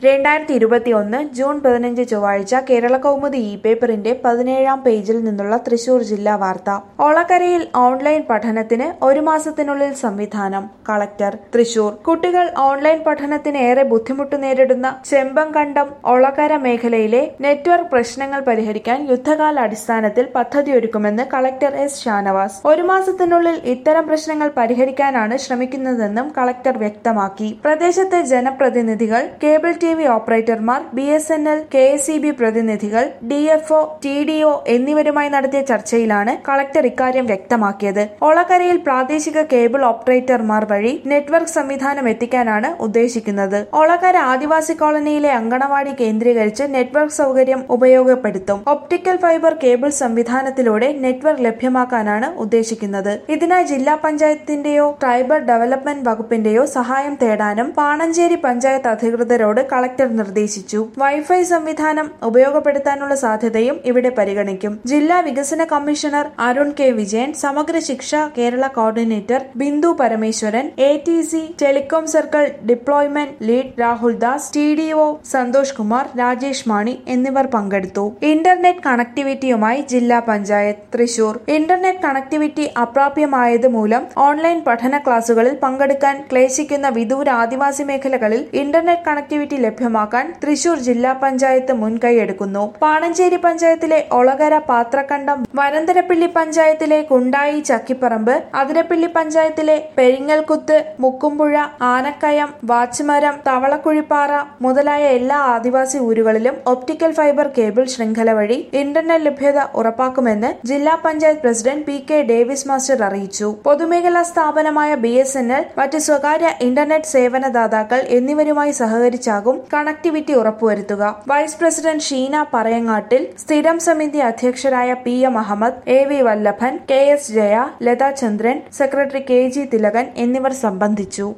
രണ്ടായിരത്തി ഇരുപത്തിയൊന്ന് ജൂൺ പതിനഞ്ച് ചൊവ്വാഴ്ച കേരള കൗമുദി ഇ പേപ്പറിന്റെ പതിനേഴാം പേജിൽ നിന്നുള്ള തൃശൂർ ജില്ലാ വാർത്ത ഒളക്കരയിൽ ഓൺലൈൻ പഠനത്തിന് ഒരു മാസത്തിനുള്ളിൽ സംവിധാനം കളക്ടർ തൃശൂർ കുട്ടികൾ ഓൺലൈൻ പഠനത്തിന് ഏറെ ബുദ്ധിമുട്ട് നേരിടുന്ന ചെമ്പങ്കണ്ടം ഒളക്കര മേഖലയിലെ നെറ്റ്വർക്ക് പ്രശ്നങ്ങൾ പരിഹരിക്കാൻ യുദ്ധകാല അടിസ്ഥാനത്തിൽ പദ്ധതിയൊരുക്കുമെന്ന് കളക്ടർ എസ് ഷാനവാസ് ഒരു മാസത്തിനുള്ളിൽ ഇത്തരം പ്രശ്നങ്ങൾ പരിഹരിക്കാനാണ് ശ്രമിക്കുന്നതെന്നും കളക്ടർ വ്യക്തമാക്കി പ്രദേശത്തെ ജനപ്രതിനിധികൾ കേബിൾ ടി വി ഓപ്പറേറ്റർമാർ B S N L K S E B പ്രതിനിധികൾ D F O T D O എന്നിവരുമായി നടത്തിയ ചർച്ചയിലാണ് കളക്ടർ ഇക്കാര്യം വ്യക്തമാക്കിയത് ഒളക്കരയിൽ പ്രാദേശിക കേബിൾ ഓപ്പറേറ്റർമാർ വഴി നെറ്റ്വർക്ക് സംവിധാനം എത്തിക്കാനാണ് ഉദ്ദേശിക്കുന്നത് ഒളക്കര ആദിവാസി കോളനിയിലെ അങ്കണവാടി കേന്ദ്രീകരിച്ച് നെറ്റ്വർക്ക് സൗകര്യം ഉപയോഗപ്പെടുത്തും ഒപ്റ്റിക്കൽ ഫൈബർ കേബിൾ സംവിധാനത്തിലൂടെ നെറ്റ്വർക്ക് ലഭ്യമാക്കാനാണ് ഉദ്ദേശിക്കുന്നത് ഇതിനായി ജില്ലാ പഞ്ചായത്തിന്റെയോ ട്രൈബൽ ഡെവലപ്മെന്റ് വകുപ്പിന്റെയോ സഹായം തേടാനും പാണഞ്ചേരി പഞ്ചായത്ത് അധികൃതരോട് കളക്ടർ നിർദ്ദേശിച്ചു വൈഫൈ സംവിധാനം ഉപയോഗപ്പെടുത്താനുള്ള സാധ്യതയും ഇവിടെ പരിഗണിക്കും ജില്ലാ വികസന commissioner Arun K Vijayan Samagra Shiksha Kerala coordinator Bindu Parameswaran A T C telecom circle deployment lead Rahul Das T D O Santhosh Kumar Rajesh Mani എന്നിവർ പങ്കെടുത്തു ഇന്റർനെറ്റ് കണക്ടിവിറ്റിയുമായി ജില്ലാ പഞ്ചായത്ത് തൃശൂർ ഇന്റർനെറ്റ് കണക്ടിവിറ്റി അപ്രാപ്യമായത് മൂലം ഓൺലൈൻ പഠന ക്ലാസുകളിൽ പങ്കെടുക്കാൻ ക്ലേശിക്കുന്ന വിദൂര ആദിവാസി മേഖലകളിൽ ഇന്റർനെറ്റ് കണക്ടിവിറ്റി ലഭ്യമാക്കാൻ തൃശൂർ ജില്ലാ പഞ്ചായത്ത് മുൻകൈയെടുക്കുന്നു പാണഞ്ചേരി പഞ്ചായത്തിലെ ഒളകര പാത്രക്കണ്ടം വരന്തരപ്പിള്ളി പഞ്ചായത്തിലെ കുണ്ടായി ചക്കിപ്പറമ്പ് അതിരപ്പിള്ളി പഞ്ചായത്തിലെ പെരിങ്ങൽകുത്ത് മുക്കുംപുഴ ആനക്കയം വാച്ചുമരം തവളക്കുഴിപ്പാറ മുതലായ എല്ലാ ആദിവാസി ഊരുകളിലും ഒപ്റ്റിക്കൽ ഫൈബർ കേബിൾ ശൃംഖല വഴി ഇന്റർനെറ്റ് ലഭ്യത ഉറപ്പാക്കുമെന്ന് ജില്ലാ panchayat president P K Davis master അറിയിച്ചു പൊതുമേഖലാ സ്ഥാപനമായ ബി എസ് എൻ എൽ മറ്റ് സ്വകാര്യ ഇന്റർനെറ്റ് സേവനദാതാക്കൾ എന്നിവരുമായി സഹകരിച്ചാകും കണക്ടിവിറ്റി ഉറപ്പുവരുത്തുക വൈസ് പ്രസിഡന്റ് ഷീന പറയങ്ങാട്ടിൽ സ്ഥിരം സമിതി അധ്യക്ഷരായ P M Ahammed A V Vallabhan K S Jaya Latha Chandran secretary K G Thilakan എന്നിവർ സംബന്ധിച്ചു